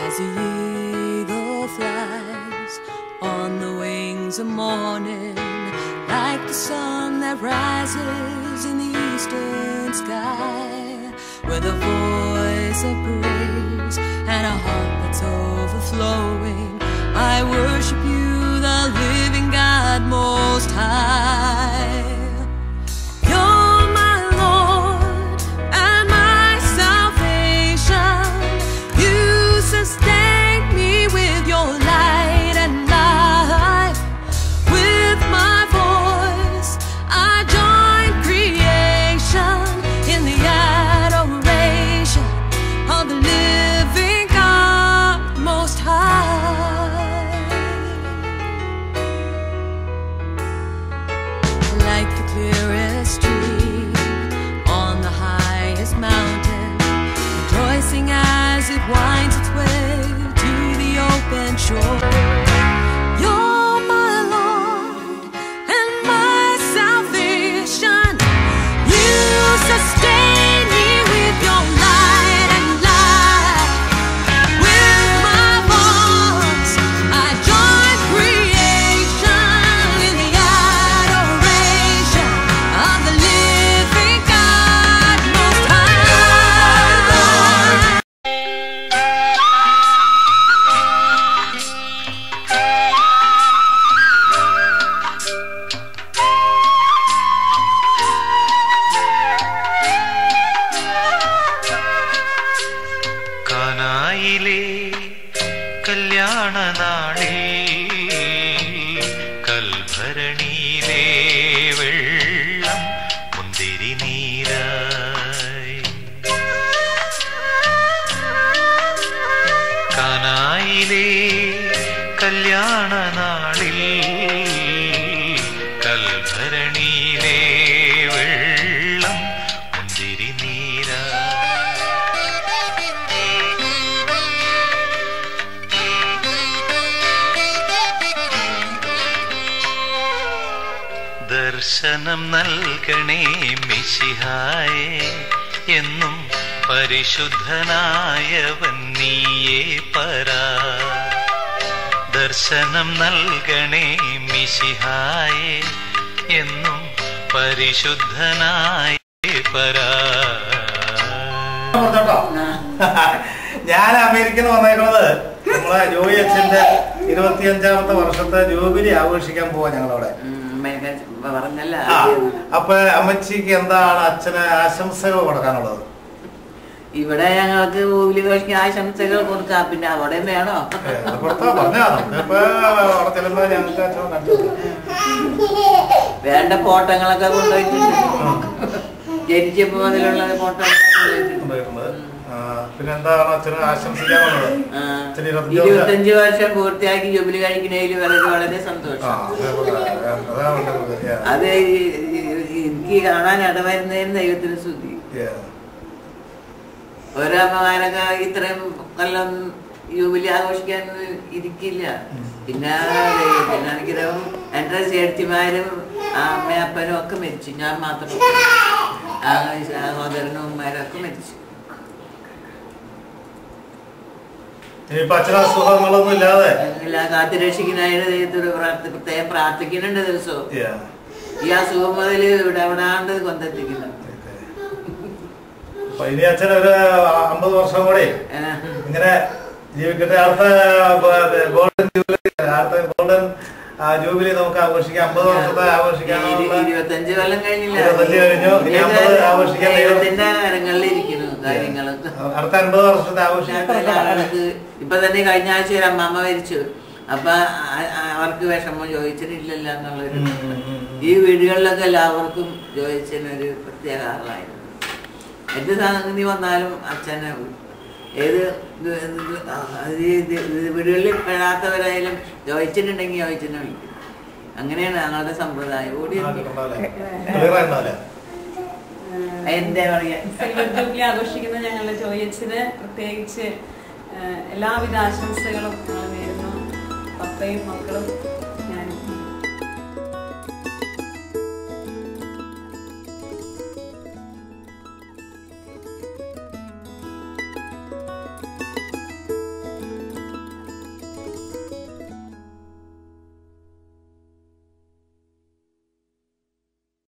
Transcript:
As the eagle flies on the wings of morning, like the sun that rises in the eastern sky, with a voice of praise and a heart that's overflowing, I worship you, the living God most high. You're my Lord and my salvation. You sustain me with your light and life. With my voice, I join creation in the adoration of the living God most high. like the clearest stream on the highest mountain, rejoicing as it winds its way to the open shore. You're my Lord and my salvation. You sustain me with your light and light. With my voice, I join creation in the adoration of the living God most high. കാനായിലെ കല്യാണ നാളിൽ കൽഭരണിയിലെ വെള്ളം മുന്തിരി നീരായി കാനായിലെ കല്യാണ നാളിൽ കൽഭരണിയിലെ വെള്ളം മുന്തിരി നീരായി ദർശനം നൽകണേ മിശിഹായേ എന്നും പരിശുദ്ധനായവൻ നീയേ പരാ ദർശനം നൽകണേ മിശിഹായേ എന്നും പരിശുദ്ധനായ പരാ പറഞ്ഞോട്ടോ ഞാൻ അമേരിക്കയിൽ നിന്ന് വന്നേക്കുന്നത് നമ്മളെ ജോയി അച്ഛന്റെ ഇരുപത്തിയഞ്ചാമത്തെ വർഷത്തെ ജൂബിലി ആഘോഷിക്കാൻ പോവാ ഞങ്ങളവിടെ പറഞ്ഞല്ല ആ അപ്പൊ അമ്മച്ചിക്ക് എന്താണ് അച്ഛന് ആശംസകൾ കൊടുക്കാനുള്ളത് ഇവിടെ ഞങ്ങൾക്ക് ഊലി കോഴിക്ക് ആശംസകൾ കൊടുക്കാം പിന്നെ അവിടെ വേണോ ഏ, അത് കൊടുത്താ പറഞ്ഞാ നമുക്കിപ്പോ അവിടെ ചെല്ലുമ്പോ ഞങ്ങൾക്ക് അച്ഛനെ കണ്ടു വേണ്ട ഫോട്ടോകളൊക്കെ കൊണ്ടുപോയിട്ടുണ്ട് ജനിച്ചപ്പോ മുതലുള്ള ഫോട്ടോകളൊക്കെ കൊണ്ടുപോയിട്ടുണ്ട് കൊണ്ടുവരുന്നത് ആ, പിന്നെ എന്താണ് അച്ഛന് ആശംസിക്കാനുള്ളത് ആ, ഇച്ചിരി ഇരുപത്തഞ്ച് വർഷം- ഇരുപത്തഞ്ച് വർഷം പൂർത്തിയാക്കി ജൂബിലി കഴിക്കുന്നതിൽ വളരെ വളരെ ആ സന്തോഷം അതാ വേണ്ടത് Yeah. അത് ഈ- ഈ- എനിക്ക് കാണാൻ ഇടവരുന്നതിന് ദൈവത്തിന് സ്തുതി Yeah. ഓരോ അമ്മമാരൊക്കെ ഇത്രയും കൊല്ലം യൂബിലി ആഘോഷിക്കാൻ ഇരിക്കില്ല പിന്നെ പിന്നെ അനുഗ്രഹം എൻ്റെ ചേർത്തിമാരും അമ്മയും അപ്പനും ഒക്കെ മരിച്ചു ഞാൻ മാത്രം ആ സഹോദരനും ഉമ്മമാരും ഒക്കെ മരിച്ചു ഇനിയിപ്പോ അച്ഛന് അസുഖങ്ങളൊന്നും ഇല്ലാതെ എല്ലാ കാത്തുരക്ഷിക്കുന്നതിന് ദൈവത്തോട് പ്രാർത്ഥി പ്രത്യേകം പ്രാർത്ഥിക്കുന്നുണ്ട് ദിവസവും Yeah. ഈ അസുഖം മുതൽ ഇവിടെ എവിടാണ്ട് കൊണ്ടെത്തിക്കുന്നു അപ്പൊ ഇനി അച്ഛൻ ഒരു അമ്പത് വർഷം കൂടി ഏഹ്. ഇങ്ങനെ ജീവിക്കട്ടെ അടുത്ത ഗോൾഡൻ ജൂബിലി അടുത്ത ഗോൾഡൻ ജൂബിലി നമുക്ക് ആഘോഷിക്കാം അമ്പത് വർഷത്തെ ഈ ആഘോഷിക്കാനുള്ള ഇരുപത്തഞ്ച് കൊല്ലം കഴിഞ്ഞില്ല ഇരുപത്തഞ്ച് കഴിഞ്ഞു. ഇനി അമ്പത് ആഘോഷിക്കാൻ ദൈവം- ദൈവത്തിന്റെ കരങ്ങളിൽ ഇരിക്കുന്നു കാര്യങ്ങളൊക്കെ അടുത്ത അൻപത് വർഷത്തെ ആഘോഷിക്കാം ഞങ്ങൾക്ക് ആളുകൾക്ക് ഇപ്പൊ തന്നെ കഴിഞ്ഞ ആഴ്ച ഒരു അമ്മാമ്മ മരിച്ചു അപ്പൊ ആ- ആ- അവർക്ക് വിഷമം ചോദിച്ചിട്ടില്ലല്ലോ എന്നുള്ളൊരു ഉം, ഉം, ഉം. ഈ വീടുകളിലൊക്കെ എല്ലാവർക്കും ചോദിച്ചതിനൊരു പ്രത്യേക ആളായിരുന്നു എന്ത് സംഗതി വന്നാലും അച്ഛനെ ഏത് ഇത് ഇത് അത് ഇത് ഇത് വീടുകളിൽ പെടാത്തവരായാലും ചോദിച്ചിട്ടുണ്ടെങ്കിൽ ചോദിച്ചെന്നെ വിളിക്കും അങ്ങനെയാണ് ഞങ്ങളുടെ സമ്പ്രദായം ഓടി ക്ലിയർ ആയിട്ടുണ്ടാവില്ല എന്താ പറയാ സിൽവർ ജൂബിലി ആഘോഷിക്കുന്ന ഞങ്ങളുടെ ജോയിച്ചിന് പ്രത്യേകിച്ച് ആ, എല്ലാവിധ ആശംസകളും ഞങ്ങൾ നേരുന്നു പപ്പയും മക്കളും